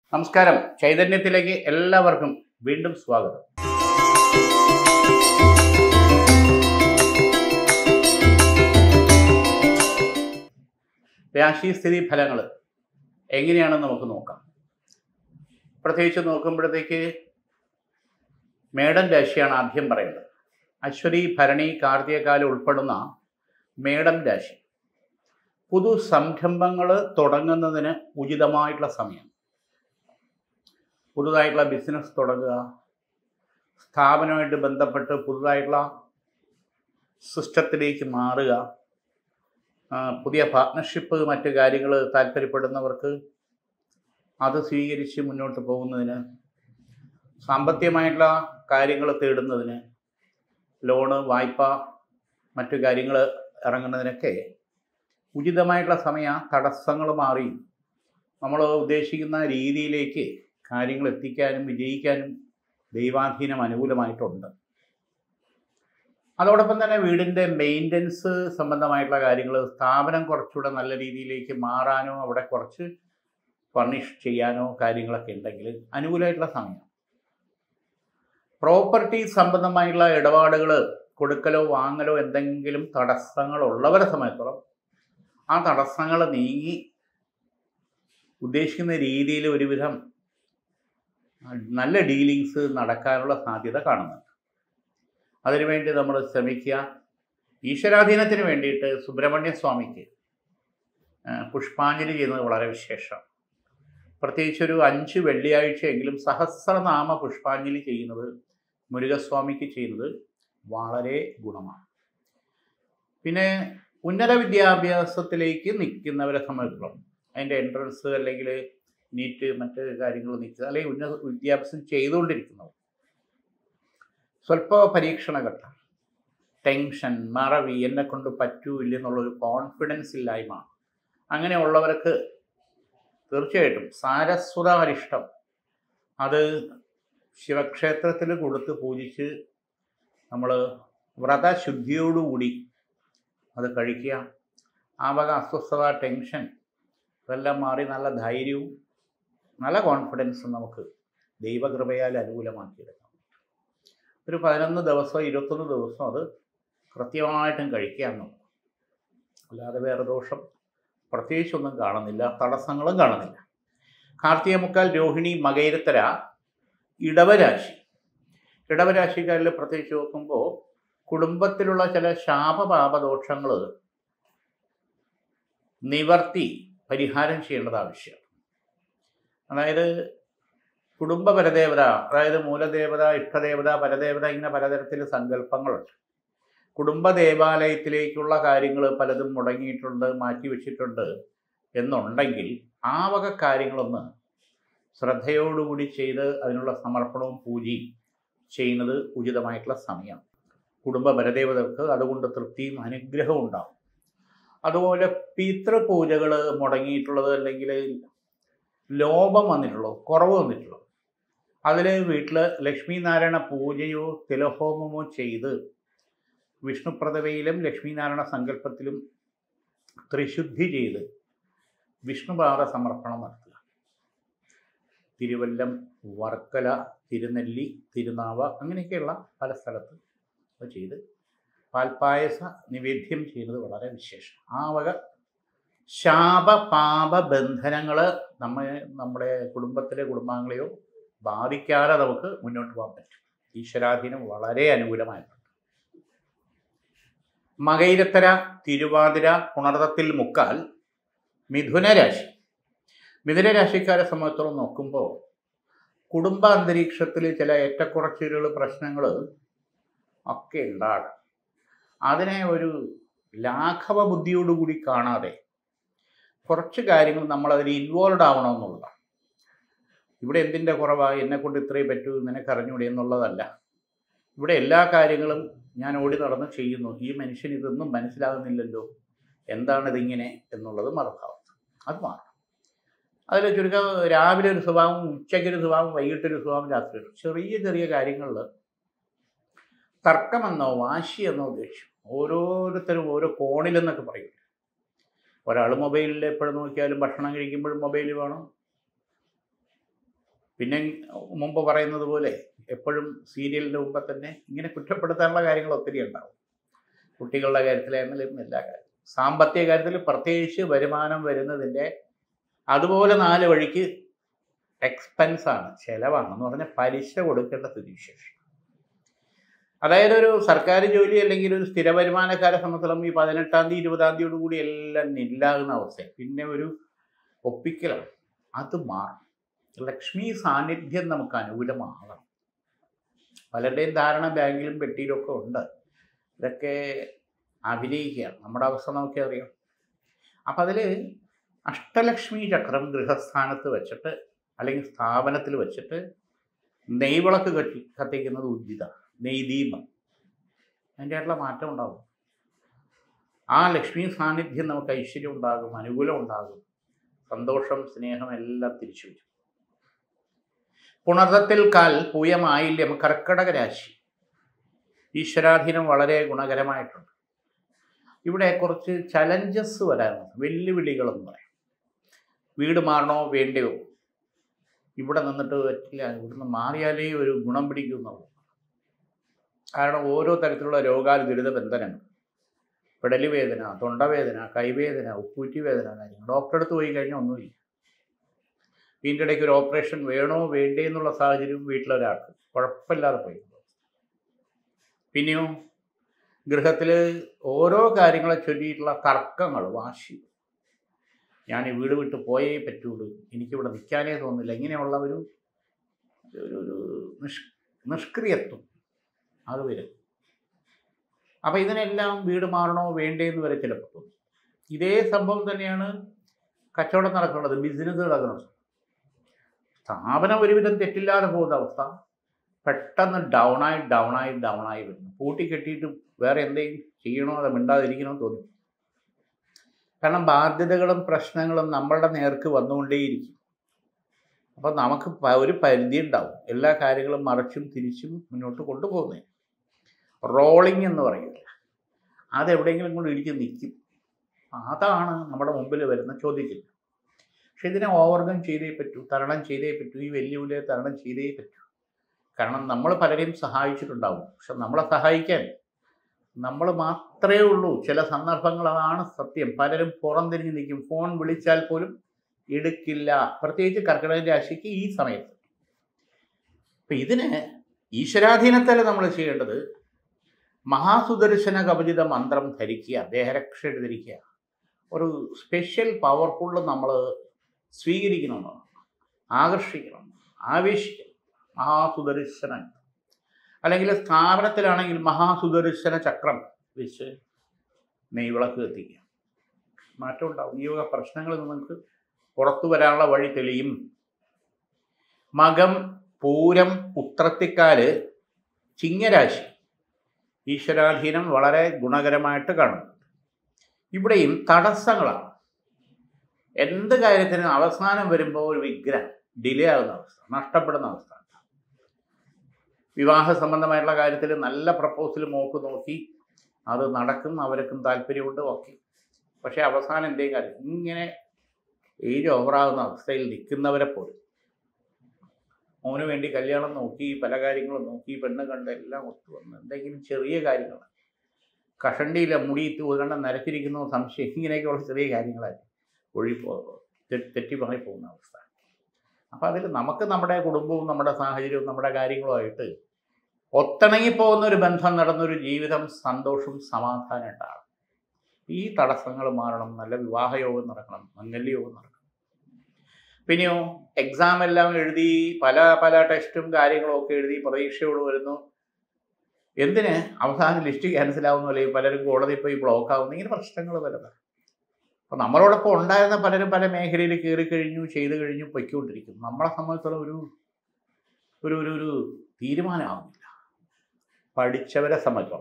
നമസ്കാരം ചൈതന്യത്തിലേക്ക് എല്ലാവർക്കും വീണ്ടും സ്വാഗതം രാശിസ്ഥിതി ഫലങ്ങൾ എങ്ങനെയാണെന്ന് നമുക്ക് നോക്കാം പ്രത്യേകിച്ച് നോക്കുമ്പോഴത്തേക്ക് മേടൻ രാശിയാണ് ആദ്യം പറയേണ്ടത് അശ്വതി ഭരണി കാർത്തികകാലം ഉൾപ്പെടുന്ന മേടം രാശി പുതു സംരംഭങ്ങൾ തുടങ്ങുന്നതിന് ഉചിതമായിട്ടുള്ള സമയം പുതുതായിട്ടുള്ള ബിസിനസ് തുടങ്ങുക സ്ഥാപനമായിട്ട് ബന്ധപ്പെട്ട് പുതുതായിട്ടുള്ള സിസ്റ്റത്തിലേക്ക് മാറുക ആ, പുതിയ പാർട്ട്ണർഷിപ്പ് മറ്റു കാര്യങ്ങൾ താല്പര്യപ്പെടുന്നവർക്ക് അത് സ്വീകരിച്ച് മുന്നോട്ട് പോകുന്നതിന് സാമ്പത്തികമായിട്ടുള്ള കാര്യങ്ങൾ തേടുന്നതിന് ലോണ് വായ്പ മറ്റു കാര്യങ്ങൾ ഇറങ്ങുന്നതിനൊക്കെ ഉചിതമായിട്ടുള്ള സമയ തടസ്സങ്ങൾ മാറി നമ്മൾ ഉദ്ദേശിക്കുന്ന രീതിയിലേക്ക് കാര്യങ്ങൾ എത്തിക്കാനും വിജയിക്കാനും ദൈവാധീനം അനുകൂലമായിട്ടുണ്ട് അതോടൊപ്പം തന്നെ വീടിൻ്റെ മെയിൻ്റനൻസ് സംബന്ധമായിട്ടുള്ള കാര്യങ്ങൾ സ്ഥാപനം കുറച്ചുകൂടെ നല്ല രീതിയിലേക്ക് മാറാനോ അവിടെ കുറച്ച് ഫർണിഷ് ചെയ്യാനോ കാര്യങ്ങളൊക്കെ ഉണ്ടെങ്കിൽ അനുകൂലമായിട്ടുള്ള സമയം പ്രോപ്പർട്ടി സംബന്ധമായിട്ടുള്ള ഇടപാടുകൾ കൊടുക്കലോ വാങ്ങലോ എന്തെങ്കിലും തടസ്സങ്ങൾ ഉള്ളവരെ സമയത്തോളം ആ തടസ്സങ്ങൾ നീങ്ങി ഉദ്ദേശിക്കുന്ന രീതിയിൽ ഒരുവിധം നല്ല ഡീലിങ്സ് നടക്കാനുള്ള സാധ്യത കാണുന്നുണ്ട് അതിനുവേണ്ടി നമ്മൾ ശ്രമിക്കുക ഈശ്വരാധീനത്തിന് വേണ്ടിയിട്ട് സുബ്രഹ്മണ്യ സ്വാമിക്ക് ആ, പുഷ്പാഞ്ജലി ചെയ്യുന്നത് വളരെ വിശേഷം പ്രത്യേകിച്ച് ഒരു അഞ്ച് വെള്ളിയാഴ്ചയെങ്കിലും സഹസ്രനാമ പുഷ്പാഞ്ജലി ചെയ്യുന്നത് മുരുകസ്വാമിക്ക് ചെയ്യുന്നത് വളരെ ഗുണമാണ് പിന്നെ ഉന്നത വിദ്യാഭ്യാസത്തിലേക്ക് നിൽക്കുന്നവരെ സംബന്ധിച്ചിടത്തോളം അതിൻ്റെ എൻട്രൻസ് അല്ലെങ്കിൽ നീറ്റ് മറ്റ് കാര്യങ്ങൾ നിൽക്കുക അല്ലെങ്കിൽ ഉന്നത വിദ്യാഭ്യാസം ചെയ്തുകൊണ്ടിരിക്കുന്നവർ സ്വല്പ പരീക്ഷണഘട്ടം ടെൻഷൻ മറവി എന്നെ കൊണ്ട് പറ്റൂല്ല എന്നുള്ളൊരു കോൺഫിഡൻസ് ഇല്ലായ്മ അങ്ങനെയുള്ളവർക്ക് തീർച്ചയായിട്ടും സാരസ്വതാരിഷ്ടം അത് ശിവക്ഷേത്രത്തിൽ കൊടുത്ത് പൂജിച്ച് നമ്മൾ വ്രതശുദ്ധിയോടുകൂടി അത് കഴിക്കുക ആ വക അസ്വസ്ഥത ടെൻഷൻ ഇതെല്ലാം മാറി നല്ല ധൈര്യവും നല്ല കോൺഫിഡൻസും നമുക്ക് ദൈവകൃപയാൽ അനുകൂലമാക്കിയെടുക്കാം ഒരു പതിനൊന്ന് ദിവസം ഇരുപത്തൊന്ന് ദിവസം അത് കൃത്യമായിട്ടും കഴിക്കാമെന്നുള്ളത് അല്ലാതെ വേറെ ദോഷം പ്രത്യേകിച്ചൊന്നും കാണുന്നില്ല തടസ്സങ്ങളും കാണുന്നില്ല കാർത്തിക മുക്കാൽ രോഹിണി മകൈരത്തര ഇടവരാശി ഇടവരാശിക്കാരിൽ പ്രത്യേകിച്ച് നോക്കുമ്പോൾ കുടുംബത്തിലുള്ള ചില ശാപപാപദോഷങ്ങൾ നിവർത്തി പരിഹാരം ചെയ്യേണ്ടത് ആവശ്യമാണ് അതായത് കുടുംബ പരദേവത അതായത് മൂലദേവത ഇഷ്ടദേവത പരദേവത ഇങ്ങനെ പലതരത്തിൽ സങ്കല്പങ്ങളുണ്ട് കുടുംബ ദേവാലയത്തിലേക്കുള്ള കാര്യങ്ങൾ പലതും മുടങ്ങിയിട്ടുണ്ട് മാറ്റിവെച്ചിട്ടുണ്ട് എന്നുണ്ടെങ്കിൽ ആ വക കാര്യങ്ങളൊന്ന് ശ്രദ്ധയോടുകൂടി ചെയ്ത് അതിനുള്ള സമർപ്പണവും പൂജയും ചെയ്യുന്നത് ഉചിതമായിട്ടുള്ള സമയം കുടുംബ പരദേവതർക്ക് അതുകൊണ്ട് തൃപ്തിയും അനുഗ്രഹവും ഉണ്ടാവും അതുപോലെ പിതൃപൂജകൾ മുടങ്ങിയിട്ടുള്ളത് അല്ലെങ്കിൽ ലോപം വന്നിട്ടുള്ളൂ കുറവ് വന്നിട്ടുള്ളൂ അതിൽ വീട്ടിൽ ലക്ഷ്മി നാരായണ പൂജയോ തിലഹോമമോ ചെയ്ത് വിഷ്ണുപ്രതവയിലും ലക്ഷ്മീനാരായണ സങ്കല്പത്തിലും ത്രിശുദ്ധി ചെയ്ത് വിഷ്ണുപാദ സമർപ്പണം നടത്തുക തിരുവല്ലം വർക്കല തിരുനെല്ലി തിരുനാവ അങ്ങനെയൊക്കെയുള്ള പല സ്ഥലത്ത് അത് ചെയ്ത് പാൽപ്പായസ നിവേദ്യം ചെയ്യുന്നത് വളരെ വിശേഷം ആ വക ശാപ പാപ ബന്ധനങ്ങൾ നമ്മെ നമ്മുടെ കുടുംബത്തിലെ കുടുംബാംഗങ്ങളെയോ ബാധിക്കാതെ നമുക്ക് മുന്നോട്ട് പോകാൻ പറ്റും ഈശ്വരാധീനം വളരെ അനുകൂലമായിട്ടുണ്ട് മകൈരത്തര തിരുവാതിര പുണർത്തത്തിൽ മുക്കാൽ മിഥുനരാശി മിഥുനരാശിക്കാരെ സംബന്ധിച്ചോളം നോക്കുമ്പോൾ കുടുംബ അന്തരീക്ഷത്തിൽ ചില ഏറ്റക്കുറച്ചിലുകൾ പ്രശ്നങ്ങൾ ഒക്കെ ഉണ്ടാകും അതിനെ ഒരു ലാഘവ ബുദ്ധിയോടുകൂടി കാണാതെ കുറച്ച് കാര്യങ്ങൾ നമ്മൾ അതിൽ ഇൻവോൾവ് ആവണമെന്നുള്ളതാണ് ഇവിടെ എന്തിൻ്റെ കുറവാണ് എന്നെ കൊണ്ട് ഇത്രയും പറ്റൂ നിനക്ക് അറിഞ്ഞൂടെ എന്നുള്ളതല്ല ഇവിടെ എല്ലാ കാര്യങ്ങളും ഞാൻ ഓടി നടന്ന് ചെയ്യുന്നു ഈ മനുഷ്യൻ ഇതൊന്നും മനസ്സിലാകുന്നില്ലല്ലോ എന്താണിതിങ്ങനെ എന്നുള്ളത് മറക്കാവും അത് മാറും അതിൽ ചുരുക്കം രാവിലെ ഒരു സ്വഭാവം ഉച്ചയ്ക്കൊരു സ്വഭാവം വൈകിട്ടൊരു സ്വഭാവം രാത്രി ഒരു ചെറിയ ചെറിയ കാര്യങ്ങളിൽ തർക്കമെന്നോ വാശിയെന്നോ ഉദ്ദേശിച്ചു ഓരോരുത്തരും ഓരോ കോണിലെന്നൊക്കെ പറയും ഒരാൾ മൊബൈലിൽ എപ്പോഴും നോക്കിയാലും ഭക്ഷണം കഴിക്കുമ്പോഴും മൊബൈൽ വേണം പിന്നെ മുമ്പ് പറയുന്നത് പോലെ എപ്പോഴും സീരിയലിൻ്റെ മുമ്പ് തന്നെ ഇങ്ങനെ കുറ്റപ്പെടുത്താനുള്ള കാര്യങ്ങൾ ഒത്തിരി ഉണ്ടാവും കുട്ടികളുടെ കാര്യത്തിലായിരുന്നാലും എല്ലാ കാര്യം സാമ്പത്തിക കാര്യത്തിൽ പ്രത്യേകിച്ച് വരുമാനം വരുന്നതിൻ്റെ അതുപോലെ നാല് വഴിക്ക് എക്സ്പെൻസ് ആണ് ചെലവാണ് എന്ന് പറഞ്ഞാൽ പലിശ കൊടുക്കേണ്ട സ്ഥിതിവിശേഷം അതായത് ഒരു സർക്കാർ ജോലി അല്ലെങ്കിൽ ഒരു സ്ഥിര വരുമാനക്കാരെ സംബന്ധിച്ചിടത്തോളം ഈ പതിനെട്ടാം തീയതി ഇരുപതാം തീയതിയോട് കൂടി എല്ലാം നില്ലാകുന്ന അവസ്ഥ പിന്നെ ഒരു ഒപ്പിക്കലാണ് അത് മാറും ലക്ഷ്മി സാന്നിധ്യം നമുക്ക് അനുകൂലമാകണം പലരുടെയും ധാരണ ബാങ്കിലും പെട്ടിയിലും ഒക്കെ ഉണ്ട് ഇതൊക്കെ അഭിനയിക്കുകയാണ് നമ്മുടെ അവസ്ഥ നമുക്കേ അറിയാം അപ്പം അതിൽ അഷ്ടലക്ഷ്മി ചക്രം ഗൃഹസ്ഥാനത്ത് വെച്ചിട്ട് അല്ലെങ്കിൽ സ്ഥാപനത്തിൽ വെച്ചിട്ട് നെയ്വിളക്ക് കത്തി കത്തിക്കുന്നത് ഉചിത നെയ്ദീപം അതിൻ്റെ ആയിട്ടുള്ള മാറ്റം ഉണ്ടാകും ആ ലക്ഷ്മി സാന്നിധ്യം നമുക്ക് ഐശ്വര്യം ഉണ്ടാകും അനുകൂലം ഉണ്ടാകും സന്തോഷം സ്നേഹം എല്ലാം തിരിച്ചു വരും പുണർത്തത്തിൽ കാൽ പൂയമായില്യം കർക്കടക രാശി ഈശ്വരാധീനം വളരെ ഗുണകരമായിട്ടുണ്ട് ഇവിടെ കുറച്ച് ചലഞ്ചസ് വരാനുണ്ട് വെല്ലുവിളികളെന്ന് പറയാം വീട് മാറണോ വേണ്ടയോ ഇവിടെ നിന്നിട്ട് പറ്റില്ല ഇവിടുന്ന് മാറിയാലേ ഒരു ഗുണം പിടിക്കുന്നുള്ളൂ കാരണം ഓരോ തരത്തിലുള്ള രോഗാൽ ദുരിത ബന്ധനങ്ങൾ പിടലി വേദന തൊണ്ടവേദന കൈവേദന ഉപ്പൂറ്റി വേദന കാര്യങ്ങൾ ഡോക്ടറെ അടുത്ത് പോയി കഴിഞ്ഞാൽ ഒന്നുമില്ല ഇതിൻ്റെ ഇടയ്ക്ക് ഒരു ഓപ്പറേഷൻ വേണോ വേണ്ടേ എന്നുള്ള സാഹചര്യം വീട്ടിലൊരാൾക്ക് കുഴപ്പമില്ലാതെ പോയി പിന്നെയോ ഗൃഹത്തിൽ ഓരോ കാര്യങ്ങളെ ചൊല്ലിയിട്ടുള്ള തർക്കങ്ങൾ വാശി ഞാൻ ഈ വീട് വിട്ട് പോയേ പറ്റുള്ളൂ എനിക്കിവിടെ നിൽക്കാനേ തോന്നില്ല ഇങ്ങനെയുള്ള ഒരു ഒരു ഒരു നിഷ് നിഷ്ക്രിയത്വം അത് വരും അപ്പം ഇതിനെല്ലാം വീട് മാറണോ വേണ്ടേ എന്ന് വരെ ചിലപ്പോൾ തോന്നും ഇതേ സംഭവം തന്നെയാണ് കച്ചവടം നടക്കുന്നത് ബിസിനസ് നടക്കുന്നത് സ്ഥാപനം ഒരുവിധം തെറ്റില്ലാതെ പോകുന്ന അവസ്ഥ പെട്ടെന്ന് ഡൗണായി ഡൗണായി ഡൗണായി വരുന്നു പൂട്ടി കെട്ടിയിട്ട് വേറെ എന്തെങ്കിലും ചെയ്യണോ അത് മിണ്ടാതിരിക്കണോ എന്ന് തോന്നി കാരണം ബാധ്യതകളും പ്രശ്നങ്ങളും നമ്മളുടെ നേർക്ക് വന്നുകൊണ്ടേയിരിക്കും അപ്പം നമുക്ക് പ- ഒരു പരിധി ഉണ്ടാവും എല്ലാ കാര്യങ്ങളും മറച്ചും തിരിച്ചും മുന്നോട്ട് കൊണ്ടുപോകുന്നതിന് റോളിംഗ് എന്ന് പറയുന്നത് അതെവിടെയെങ്കിലും കൊണ്ട് ഇടിച്ച് നിൽക്കും അതാണ് നമ്മുടെ മുമ്പിൽ വരുന്ന ചോദ്യത്തിൽ പക്ഷെ ഇതിനെ ഓവർകം ചെയ്തേ പറ്റൂ തരണം ചെയ്തേ പറ്റൂ ഈ വെല്ലുവിളിയെ തരണം ചെയ്തേ പറ്റൂ കാരണം നമ്മൾ പലരെയും സഹായിച്ചിട്ടുണ്ടാവും പക്ഷെ നമ്മളെ സഹായിക്കാൻ നമ്മൾ മാത്രമേ ഉള്ളൂ ചില സന്ദർഭങ്ങൾ അതാണ് സത്യം പലരും പുറംതിരിഞ്ഞ് നിൽക്കും ഫോൺ വിളിച്ചാൽ പോലും എടുക്കില്ല പ്രത്യേകിച്ച് കർക്കിടക രാശിക്ക് ഈ സമയത്ത് അപ്പം ഇതിന് ഈശ്വരാധീനത്തല്ല നമ്മൾ ചെയ്യേണ്ടത് മഹാസുദർശന കവചിത മന്ത്രം ധരിക്കുക ദേഹരക്ഷ ധരിക്കുക ഒരു സ്പെഷ്യൽ പവർഫുള്ള് നമ്മൾ സ്വീകരിക്കണമെന്നാണ് ആകർഷിക്കണം ആവേശിക്കണം മഹാസുദർശനൻ അല്ലെങ്കിൽ സ്ഥാപനത്തിലാണെങ്കിൽ മഹാസുദർശന ചക്രം വെച്ച് നെയ്വിളക്ക് കത്തിക്കുക മാറ്റം ഉണ്ടാവും ഈ വക പ്രശ്നങ്ങളിൽ നിന്ന് നിങ്ങൾക്ക് പുറത്തു വരാനുള്ള വഴി തെളിയും മകം പൂരം ഉത്രത്തിക്കാല് ചിങ്ങരാശി ഈശ്വരാധീനം വളരെ ഗുണകരമായിട്ട് കാണുന്നു ഇവിടെയും തടസ്സങ്ങളാണ് എന്ത് കാര്യത്തിനും അവസാനം വരുമ്പോൾ ഒരു വിഗ്രഹം ഡിലേ ആകുന്ന അവസ്ഥ നഷ്ടപ്പെടുന്ന അവസ്ഥ വിവാഹ സംബന്ധമായിട്ടുള്ള കാര്യത്തിൽ നല്ല പ്രപ്പോസൽ മോക്ക് നോക്കി അത് നടക്കും അവർക്കും താല്പര്യമുണ്ട് ഓക്കെ പക്ഷേ അവസാനം എന്തേലും കാര്യം ഇങ്ങനെ ഏജ് ഓവറാകുന്ന അവസ്ഥയിൽ നിൽക്കുന്നവരെ പോലും മോന് വേണ്ടി കല്യാണം നോക്കി പല കാര്യങ്ങളും നോക്കി പെണ്ണ് കണ്ട് എല്ലാം ഒത്തു വന്ന് എന്തെങ്കിലും ചെറിയ കാര്യങ്ങൾ കഷണ്ടിയില്ല മുടി കണ്ട നരച്ചിരിക്കുന്നു സംശയം ഇങ്ങനെയൊക്കെയുള്ള ചെറിയ കാര്യങ്ങളായി ഒഴിപ്പോ തെ- തെറ്റിപ്പറയി പോകുന്ന അവസ്ഥ അപ്പം അതിൽ നമുക്ക് നമ്മുടെ കുടുംബവും നമ്മുടെ സാഹചര്യവും നമ്മുടെ കാര്യങ്ങളുമായിട്ട് ഒത്തിണങ്ങി പോകുന്ന ഒരു ബന്ധം നടന്നൊരു ജീവിതം സന്തോഷവും സമാധാനം ഉണ്ടാകും ഈ തടസ്സങ്ങൾ മാറണം നല്ല വിവാഹയോഗം നടക്കണം മംഗല്യയോഗം നടക്കണം പിന്നെയോ എക്സാം എല്ലാം എഴുതി പല പല ടെസ്റ്റും കാര്യങ്ങളും ഒക്കെ എഴുതി പ്രതീക്ഷയോട് വരുന്നു എന്തിന് അവസാനം ലിസ്റ്റ് ക്യാൻസൽ ആവുന്നു അല്ലെങ്കിൽ പലരും കോടതി പോയി ബ്ലോക്ക് ആവുന്നു ഇങ്ങനെ പ്രശ്നങ്ങൾ വരുന്നത് അപ്പോൾ നമ്മളോടൊപ്പം ഉണ്ടായിരുന്ന പലരും പല മേഖലയിൽ കയറി കഴിഞ്ഞു ചെയ്തു കഴിഞ്ഞു പൊയ്ക്കൊണ്ടിരിക്കുന്നു നമ്മളെ സംബന്ധിച്ചുള്ള ഒരു ഒരു ഒരു ഒരു തീരുമാനമാകുന്നില്ല പഠിച്ചവരെ സംബന്ധിച്ചോളം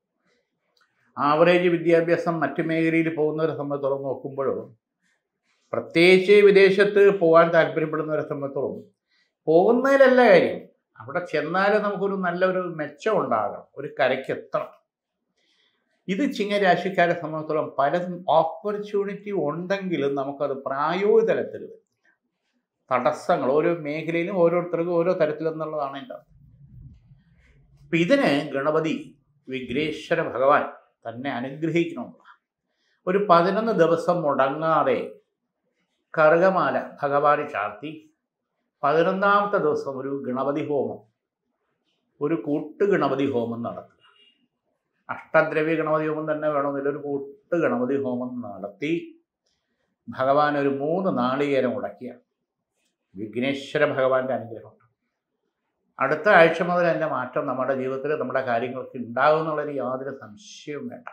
ആവറേജ് വിദ്യാഭ്യാസം മറ്റു മേഖലയിൽ പോകുന്നവരെ സംബന്ധിച്ചോളം നോക്കുമ്പോഴും പ്രത്യേകിച്ച് വിദേശത്ത് പോകാൻ താല്പര്യപ്പെടുന്നവരെ സംബന്ധിച്ചോളം പോകുന്നതിലല്ല കാര്യം അവിടെ ചെന്നാൽ നമുക്കൊരു നല്ലൊരു മെച്ചം ഉണ്ടാകണം ഒരു കരയ്ക്ക് എത്തണം ഇത് ചിങ്ങരാശിക്കാരെ സംബന്ധിച്ചോളം പലതും ഓപ്പർച്യൂണിറ്റി ഉണ്ടെങ്കിലും നമുക്കത് പ്രായോഗിക തലത്തിൽ വരില്ല തടസ്സങ്ങൾ ഓരോ മേഖലയിലും ഓരോരുത്തർക്കും ഓരോ തരത്തിലെന്നുള്ളതാണ് എൻ്റെ അർത്ഥം അപ്പം ഇതിന് ഗണപതി വിഘ്നേശ്വര ഭഗവാൻ തന്നെ അനുഗ്രഹിക്കണമെന്നുള്ള ഒരു പതിനൊന്ന് ദിവസം മുടങ്ങാതെ കറുകമാല ഭഗവാന് ചാർത്തി പതിനൊന്നാമത്തെ ദിവസം ഒരു ഗണപതി ഹോമം ഒരു കൂട്ട് ഗണപതി ഹോമം നടത്തുക അഷ്ടദ്രവ്യ ഗണപതി ഹോമം തന്നെ വേണമെന്നില്ല ഒരു കൂട്ട് ഗണപതി ഹോമം നടത്തി ഭഗവാൻ ഒരു മൂന്ന് നാളികേരം ഉടക്കിയ വിഘ്നേശ്വര ഭഗവാന്റെ അനുഗ്രഹമുണ്ട് അടുത്ത ആഴ്ച മുതൽ എൻ്റെ മാറ്റം നമ്മുടെ ജീവിതത്തിൽ നമ്മുടെ കാര്യങ്ങൾക്ക് ഉണ്ടാകും എന്നുള്ളൊരു യാതൊരു സംശയവും വേണ്ട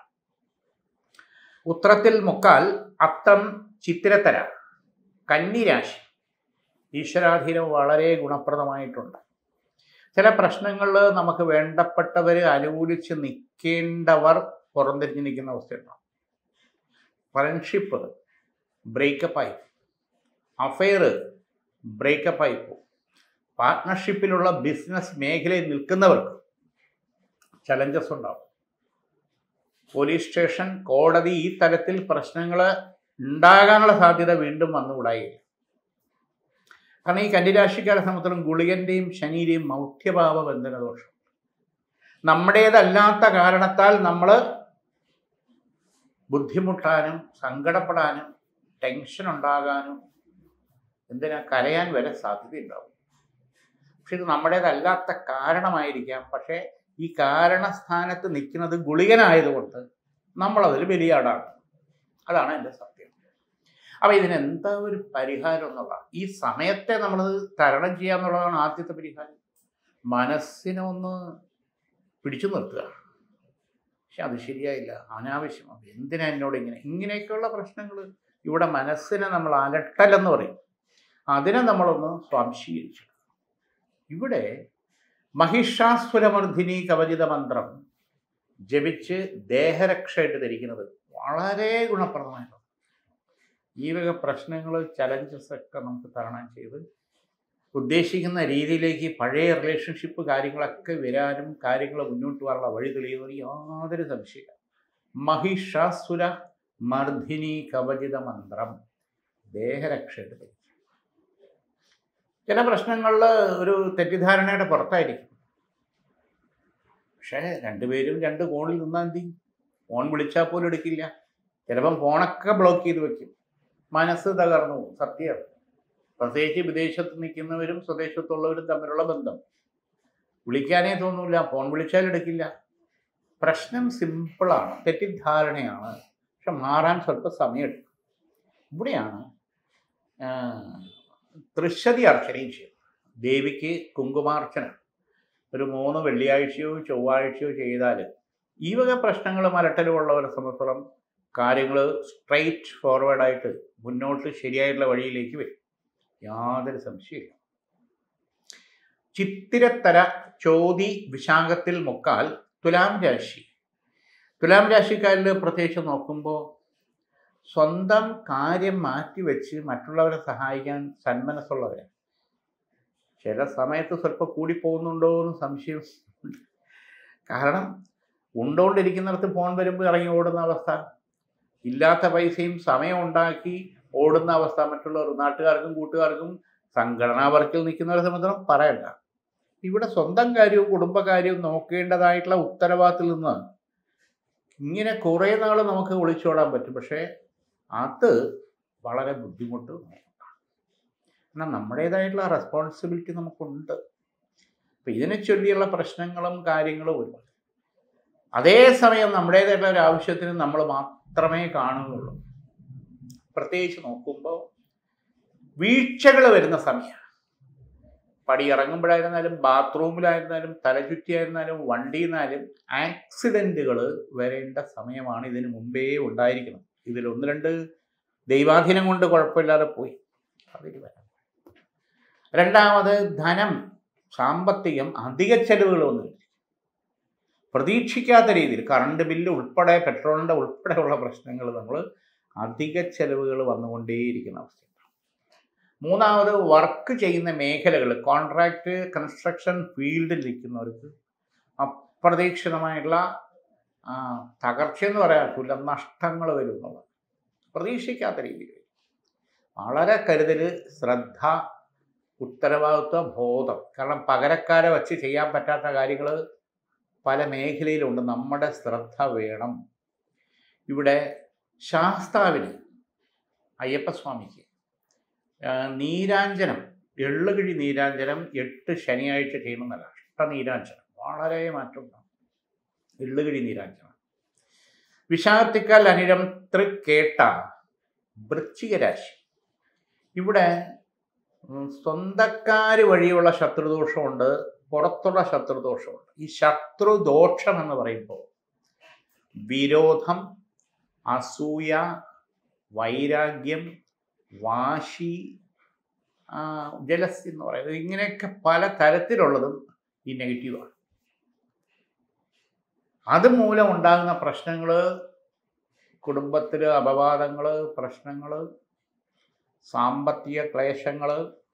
ഉത്രത്തിൽ മുക്കാൽ അത്തം ചിത്തിരത്തര കന്നിരാശി ഈശ്വരാധീനം വളരെ ഗുണപ്രദമായിട്ടുണ്ട് ചില പ്രശ്നങ്ങളിൽ നമുക്ക് വേണ്ടപ്പെട്ടവർ അനുകൂലിച്ച് നിൽക്കേണ്ടവർ പുറംതിരിഞ്ഞ് നിൽക്കുന്ന അവസ്ഥയുണ്ടാവും ഫ്രണ്ട്ഷിപ്പ് ബ്രേക്കപ്പായി അഫെയർ ബ്രേക്കപ്പായി പോകും പാർട്ട്ണർഷിപ്പിലുള്ള ബിസിനസ് മേഖലയിൽ നിൽക്കുന്നവർക്ക് ചലഞ്ചസ് ഉണ്ടാവും പോലീസ് സ്റ്റേഷൻ കോടതി ഈ തരത്തിൽ പ്രശ്നങ്ങൾ ഉണ്ടാകാനുള്ള സാധ്യത വീണ്ടും വന്നുകൂടായില്ല കാരണം ഈ കന്നിരാശിക്കാരെ സംബന്ധിച്ചിടത്തോളം ഗുളികന്റെയും ശനിയുടെയും മൗഢ്യഭാവ ബന്ധന ദോഷം നമ്മുടേതല്ലാത്ത കാരണത്താൽ നമ്മൾ ബുദ്ധിമുട്ടാനും സങ്കടപ്പെടാനും ടെൻഷൻ ഉണ്ടാകാനും എന്തിനാ കരയാൻ വരെ സാധ്യതയുണ്ടാവും പക്ഷെ ഇത് നമ്മുടേതല്ലാത്ത കാരണമായിരിക്കാം പക്ഷേ ഈ കാരണസ്ഥാനത്ത് നിൽക്കുന്നത് ഗുളികനായതുകൊണ്ട് നമ്മളതിൽ ബലിയാടാണ് അതാണ് എൻ്റെ സത്യം അപ്പം ഇതിനെന്താ ഒരു പരിഹാരം എന്നുള്ള ഈ സമയത്തെ നമ്മൾ തരണം ചെയ്യുക എന്നുള്ളതാണ് ആദ്യത്തെ പരിഹാരം മനസ്സിനെ ഒന്ന് പിടിച്ചു നിർത്തുക പക്ഷെ അത് ശരിയായില്ല അനാവശ്യമാണ് എന്തിനാ എന്നോട് ഇങ്ങനെ ഇങ്ങനെയൊക്കെയുള്ള പ്രശ്നങ്ങൾ ഇവിടെ മനസ്സിനെ നമ്മൾ അലട്ടലെന്ന് പറയും അതിനെ നമ്മളൊന്ന് സ്വാംശീകരിച്ചു ഇവിടെ മഹിഷാസുരമർദ്ദിനി കവചിത മന്ത്രം ജപിച്ച് ദേഹരക്ഷയായിട്ട് ധരിക്കുന്നത് വളരെ ഗുണപ്രദമായിട്ടുള്ളത് ഈ വക പ്രശ്നങ്ങൾ ചലഞ്ചസ് ഒക്കെ നമുക്ക് തരണം ചെയ്ത് ഉദ്ദേശിക്കുന്ന രീതിയിലേക്ക് പഴയ റിലേഷൻഷിപ്പ് കാര്യങ്ങളൊക്കെ വരാനും കാര്യങ്ങൾ മുന്നോട്ട് പോകാനുള്ള വഴി തെളിയുന്നതിന് യാതൊരു സംശയമില്ല മഹിഷാസുര മർദ്ദിനി കവചിത മന്ത്രം ദേഹരക്ഷയുടെ ധരിക്കും ചില പ്രശ്നങ്ങളിൽ ഒരു തെറ്റിദ്ധാരണയുടെ പുറത്തായിരിക്കും പക്ഷേ രണ്ടുപേരും രണ്ട് ഫോണിൽ നിന്നാൽ എന്തി ഫോൺ വിളിച്ചാൽ പോലും എടുക്കില്ല ചിലപ്പം ഫോണൊക്കെ ബ്ലോക്ക് ചെയ്ത് വെക്കും മനസ്സ് തകർന്നു പോകും സത്യം പ്രത്യേകിച്ച് വിദേശത്ത് നിൽക്കുന്നവരും സ്വദേശത്തുള്ളവരും തമ്മിലുള്ള ബന്ധം വിളിക്കാനേ തോന്നൂല ഫോൺ വിളിച്ചാൽ എടുക്കില്ല പ്രശ്നം സിമ്പിളാണ് തെറ്റിദ്ധാരണയാണ് പക്ഷെ മാറാൻ സ്വല്പം സമയമെടുക്കും ഇവിടെയാണ് ആ, തൃശ്ശതി അർച്ചനയും ചെയ്യും ദേവിക്ക് കുങ്കുമാർച്ചന ഒരു മൂന്ന് വെള്ളിയാഴ്ചയോ ചൊവ്വാഴ്ചയോ ചെയ്താൽ ഈ വക പ്രശ്നങ്ങൾ മലട്ടലുമുള്ളവരെ സംബന്ധിച്ചോളം കാര്യങ്ങൾ സ്ട്രൈറ്റ് ഫോർവേഡായിട്ട് മുന്നോട്ട് ശരിയായിട്ടുള്ള വഴിയിലേക്ക് വരും യാതൊരു സംശയമില്ല ചിത്തിരത്തര ചോതി വിശാഖത്തിൽ മുക്കാൽ തുലാം രാശി തുലാം രാശിക്കാരിൽ പ്രത്യേകിച്ച് നോക്കുമ്പോൾ സ്വന്തം കാര്യം മാറ്റിവെച്ച് മറ്റുള്ളവരെ സഹായിക്കാൻ സന്മനസ്സുള്ളവരാണ് ചില സമയത്ത് സ്വല്പം കൂടിപ്പോകുന്നുണ്ടോ എന്ന് സംശയം ഉണ്ട്. കാരണം ഉണ്ടോണ്ടിരിക്കുന്നിടത്ത് ഫോൺ വരുമ്പോൾ ഇറങ്ങി ഓടുന്ന അവസ്ഥ ഇല്ലാത്ത പൈസയും സമയം ഉണ്ടാക്കി ഓടുന്ന അവസ്ഥ മറ്റുള്ളവർ നാട്ടുകാർക്കും കൂട്ടുകാർക്കും സംഘടനാ വർക്കിൽ നിൽക്കുന്നവരെ സംബന്ധിച്ചിടത്തോളം പറയണ്ട ഇവിടെ സ്വന്തം കാര്യവും കുടുംബകാര്യവും നോക്കേണ്ടതായിട്ടുള്ള ഉത്തരവാദിത്തത്തിൽ നിന്ന് ഇങ്ങനെ കുറേ നാൾ നമുക്ക് ഒളിച്ചോടാൻ പറ്റും പക്ഷേ അത് വളരെ ബുദ്ധിമുട്ട് എന്നാൽ നമ്മുടേതായിട്ടുള്ള റെസ്പോൺസിബിലിറ്റി നമുക്കുണ്ട് അപ്പം ഇതിനെ ചൊല്ലിയുള്ള പ്രശ്നങ്ങളും കാര്യങ്ങളും ഒരുപാട് അതേസമയം നമ്മുടേതായിട്ടുള്ള ഒരു ആവശ്യത്തിന് നമ്മൾ മാത്രമേ കാണുകയുള്ളൂ പ്രത്യേകിച്ച് നോക്കുമ്പോൾ വീഴ്ചകൾ വരുന്ന സമയമാണ് പടി ഇറങ്ങുമ്പോഴായിരുന്നാലും ബാത്റൂമിലായിരുന്നാലും തലചുറ്റിയായിരുന്നാലും വണ്ടിയിലായാലും ആക്സിഡൻറ്റുകൾ വരേണ്ട സമയമാണ് ഇതിന് മുമ്പേ ഉണ്ടായിരിക്കണം ഇതിൽ ഒന്ന് രണ്ട് ദൈവാധീനം കൊണ്ട് കുഴപ്പമില്ലാതെ പോയി അതിൽ വരാം രണ്ടാമത് ധനം സാമ്പത്തികം അധിക ചെലവുകൾ വന്നു പ്രതീക്ഷിക്കാത്ത രീതിയിൽ കറണ്ട് ബില്ല് ഉൾപ്പെടെ പെട്രോളിൻ്റെ ഉൾപ്പെടെയുള്ള പ്രശ്നങ്ങൾ നമ്മൾ അധിക ചെലവുകൾ വന്നുകൊണ്ടേയിരിക്കുന്ന അവസ്ഥ മൂന്നാമത് വർക്ക് ചെയ്യുന്ന മേഖലകൾ കോൺട്രാക്റ്റ് കൺസ്ട്രക്ഷൻ ഫീൽഡിൽ നിൽക്കുന്നവർക്ക് അപ്രതീക്ഷിതമായിട്ടുള്ള ആ, തകർച്ചയെന്ന് പറയാൻ പറ്റില്ല നഷ്ടങ്ങൾ വരും എന്നുള്ളത് പ്രതീക്ഷിക്കാത്ത രീതിയിൽ വരും. വളരെ കരുതൽ ശ്രദ്ധ ഉത്തരവാദിത്വ ബോധം കാരണം പകരക്കാരെ വച്ച് ചെയ്യാൻ പറ്റാത്ത കാര്യങ്ങൾ പല മേഖലയിലുണ്ട് നമ്മുടെ ശ്രദ്ധ വേണം ഇവിടെ ശാസ്താവിന് അയ്യപ്പസ്വാമിക്ക് ആ, നീരാഞ്ജനം എള്ളുകിഴി നീരാഞ്ജനം എട്ട് ശനിയാഴ്ച ചെയ്യണമെന്നല്ല അഷ്ടനീരാഞ്ജനം വളരെ മാറ്റമുണ്ടാകും എള്ളുകിഴി നീരാഞ്ജനം വിശാഖത്തിക്കാൽ അനിഴം തൃക്കേട്ട വൃശ്ചിക രാശി ഇവിടെ ഉം, സ്വന്തക്കാര് വഴിയുള്ള ശത്രുദോഷമുണ്ട് പുറത്തുള്ള ശത്രുദോഷമുണ്ട് ഈ ശത്രുദോഷം എന്ന് പറയുമ്പോൾ വിരോധം അസൂയ വൈരാഗ്യം വാശി ആ, ജലസ് എന്ന് പറയുന്നത് ഇങ്ങനെയൊക്കെ പല തരത്തിലുള്ളതും ഈ നെഗറ്റീവാണ് അതുമൂലം ഉണ്ടാകുന്ന പ്രശ്നങ്ങൾ കുടുംബത്തിൽ അപവാദങ്ങൾ പ്രശ്നങ്ങൾ സാമ്പത്തിക ക്ലേശങ്ങൾ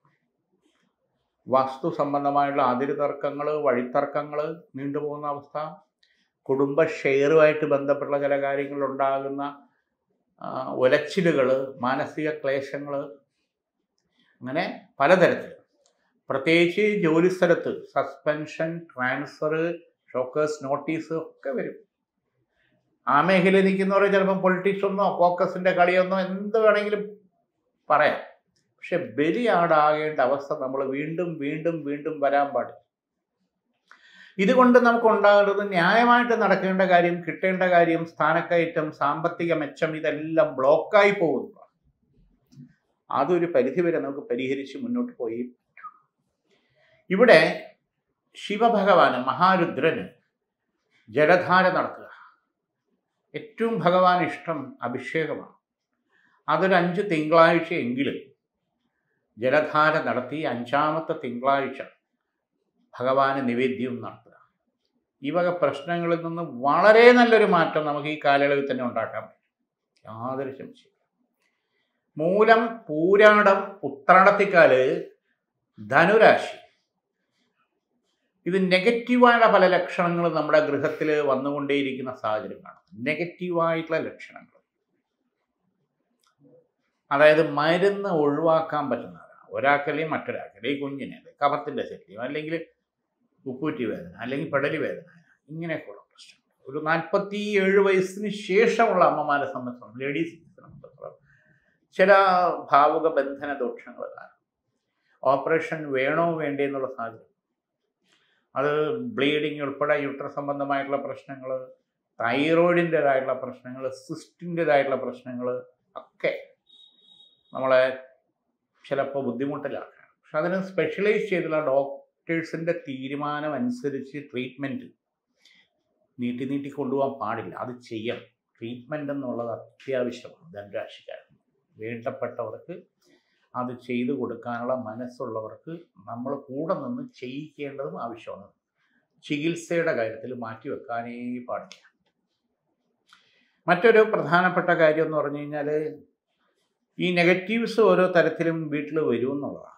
വസ്തു സംബന്ധമായുള്ള അതിര് തർക്കങ്ങൾ വഴിത്തർക്കങ്ങൾ നീണ്ടുപോകുന്ന അവസ്ഥ കുടുംബ ഷെയറുമായിട്ട് ബന്ധപ്പെട്ട ചില കാര്യങ്ങളുണ്ടാകുന്ന ഉലച്ചിലുകൾ മാനസിക ക്ലേശങ്ങൾ അങ്ങനെ പലതരത്തിൽ പ്രത്യേകിച്ച് ജോലിസ്ഥലത്ത് സസ്പെൻഷൻ ട്രാൻസ്ഫർ ഷോക്കേഴ്സ് നോട്ടീസ് ഒക്കെ വരും ആ മേഖലയിൽ നിൽക്കുന്നവർ ചിലപ്പം പൊളിറ്റിക്സ് ഒന്നോ ഫോക്കസിൻ്റെ കളിയൊന്നോ എന്ത് വേണമെങ്കിലും പറയാം പക്ഷെ ബലിയാടാകേണ്ട അവസ്ഥ നമ്മൾ വീണ്ടും വീണ്ടും വീണ്ടും വരാൻ പാടില്ല ഇതുകൊണ്ട് നമുക്ക് ഉണ്ടാകേണ്ടത് ന്യായമായിട്ട് നടക്കേണ്ട കാര്യം കിട്ടേണ്ട കാര്യം സ്ഥാനക്കയറ്റം സാമ്പത്തിക മെച്ചം ഇതെല്ലാം ബ്ലോക്കായി പോകുന്നു അതൊരു പരിധിവരെ നമുക്ക് പരിഹരിച്ച് മുന്നോട്ട് പോയി ഇവിടെ ശിവഭഗവാന് മഹാരുദ്രന് ജലധാര നടത്തുക ഏറ്റവും ഭഗവാൻ ഇഷ്ടം അഭിഷേകമാണ് അതൊരു അഞ്ച് തിങ്കളാഴ്ച എങ്കിലും ജലധാര നടത്തി അഞ്ചാമത്തെ തിങ്കളാഴ്ച ഭഗവാന് നിവേദ്യവും നടത്തുക ഈ വക പ്രശ്നങ്ങളിൽ നിന്ന് വളരെ നല്ലൊരു മാറ്റം നമുക്ക് ഈ കാലയളവിൽ തന്നെ ഉണ്ടാക്കാൻ പറ്റും യാതൊരു സംശയം മൂലം പൂരാടം ഉത്രാടത്തിക്കാല് ധനുരാശി ഇത് നെഗറ്റീവായ പല ലക്ഷണങ്ങളും നമ്മുടെ ഗൃഹത്തിൽ വന്നുകൊണ്ടേയിരിക്കുന്ന സാഹചര്യം കാണും നെഗറ്റീവായിട്ടുള്ള ലക്ഷണങ്ങൾ അതായത് മരുന്ന് ഒഴിവാക്കാൻ പറ്റുന്നതാണ് ഒരാൾക്കല്ലെങ്കിൽ മറ്റൊരാൾക്കല്ലെങ്കിൽ കുഞ്ഞിനെ കഫത്തിൻ്റെ ശല്യം അല്ലെങ്കിൽ ഉപ്പൂറ്റി വേദന അല്ലെങ്കിൽ പെടലി വേദന ഇങ്ങനെയൊക്കെയുള്ള പ്രശ്നങ്ങൾ ഒരു നാൽപ്പത്തി ഏഴ് വയസ്സിന് ശേഷമുള്ള അമ്മമാരെ സംബന്ധിച്ചിടത്തോളം ലേഡീസിനെ സംബന്ധിച്ചിടത്തോളം ചില ഭാവുക ബന്ധന ദോഷങ്ങൾ കാരണം ഓപ്പറേഷൻ വേണോ വേണ്ടേ എന്നുള്ള സാഹചര്യം അത് ബ്ലീഡിങ് ഉൾപ്പെടെ യൂട്ര സംബന്ധമായിട്ടുള്ള പ്രശ്നങ്ങൾ തൈറോയിഡിൻ്റെതായിട്ടുള്ള പ്രശ്നങ്ങൾ സിസ്റ്റിൻ്റെതായിട്ടുള്ള പ്രശ്നങ്ങൾ ഒക്കെ നമ്മളെ ചിലപ്പോൾ ബുദ്ധിമുട്ടിലാക്കാം പക്ഷെ അതിന് സ്പെഷ്യലൈസ് ചെയ്തുള്ള ഡോക്ടേഴ്സിൻ്റെ തീരുമാനം അനുസരിച്ച് ട്രീറ്റ്മെൻറ്റ് നീട്ടി നീട്ടി കൊണ്ടുപോകാൻ പാടില്ല അത് ചെയ്യണം ട്രീറ്റ്മെൻ്റ് എന്നുള്ളത് അത്യാവശ്യമാണ് ധനരാശിക്കാരൻ വേണ്ടപ്പെട്ടവർക്ക് അത് ചെയ്തു കൊടുക്കാനുള്ള മനസ്സുള്ളവർക്ക് നമ്മൾ കൂടെ നിന്ന് ചെയ്യിക്കേണ്ടതും ആവശ്യമാണ് ചികിത്സയുടെ കാര്യത്തിൽ മാറ്റിവെക്കാനേ പാടില്ല മറ്റൊരു പ്രധാനപ്പെട്ട കാര്യം എന്ന് പറഞ്ഞു കഴിഞ്ഞാൽ ഈ നെഗറ്റീവ്സ് ഓരോ തരത്തിലും വീട്ടിൽ വരും എന്നുള്ളതാണ്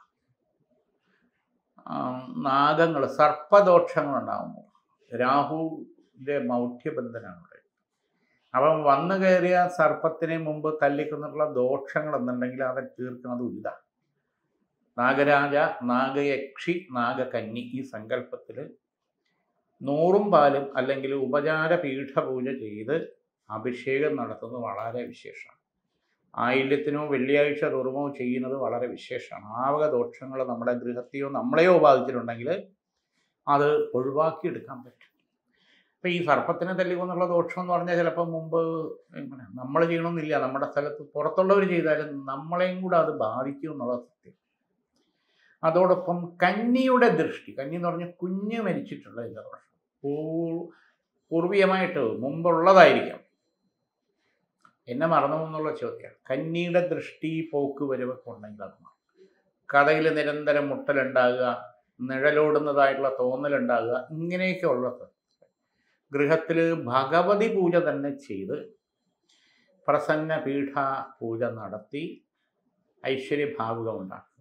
നാഗങ്ങൾ സർപ്പദോഷങ്ങൾ ഉണ്ടാകുമ്പോൾ രാഹുവിൻ്റെ മൗഢ്യബന്ധനാണ് ഇവിടെ അപ്പം വന്നു കയറിയ സർപ്പത്തിന് മുമ്പ് തല്ലിക്കൊന്നിട്ടുള്ള ദോഷങ്ങൾ എന്നുണ്ടെങ്കിൽ അത് തീർക്കുന്നത് ഇതാണ് നാഗരാജ നാഗയക്ഷി നാഗകന്നി ഈ സങ്കല്പത്തിൽ നൂറും പാലും അല്ലെങ്കിൽ ഉപചാര പീഠപൂജ ചെയ്ത് അഭിഷേകം നടത്തുന്നത് വളരെ വിശേഷമാണ് ആയില്യത്തിനോ വെള്ളിയാഴ്ച തുറമോ ചെയ്യുന്നത് വളരെ വിശേഷമാണ് ആവക ദോഷങ്ങൾ നമ്മുടെ ഗൃഹത്തെയോ നമ്മളെയോ ബാധിച്ചിട്ടുണ്ടെങ്കിൽ അത് ഒഴിവാക്കിയെടുക്കാൻ പറ്റും ഇപ്പം ഈ സർപ്പത്തിനെ തല്ലിക്കൊന്നുള്ള ദോഷം എന്ന് പറഞ്ഞാൽ ചിലപ്പോൾ മുമ്പ് എങ്ങനെ നമ്മൾ ചെയ്യണമെന്നില്ല നമ്മുടെ സ്ഥലത്ത് പുറത്തുള്ളവർ ചെയ്താലും നമ്മളെയും കൂടെ അത് ബാധിക്കും എന്നുള്ള സത്യം അതോടൊപ്പം കന്നിയുടെ ദൃഷ്ടി കന്നി എന്ന് പറഞ്ഞാൽ കുഞ്ഞ് മരിച്ചിട്ടുള്ള ഇതിൻ്റെ ദോഷം പൂർ പൂർവീയമായിട്ട് മുമ്പുള്ളതായിരിക്കാം എന്നെ മറന്നു എന്നുള്ള ചോദ്യമാണ് കന്നിയുടെ ദൃഷ്ടി പോക്ക് വരവൊക്കെ ഉണ്ടെങ്കിൽ അത് മാറും കഥയിൽ നിരന്തരം മുട്ടലുണ്ടാകുക നിഴലോടുന്നതായിട്ടുള്ള തോന്നലുണ്ടാകുക ഇങ്ങനെയൊക്കെ ഉള്ളത് ഗൃഹത്തിൽ ഭഗവതി പൂജ തന്നെ ചെയ്ത് പ്രസന്ന പീഠ പൂജ നടത്തി ഐശ്വര്യഭാവുകം ഉണ്ടാക്കുക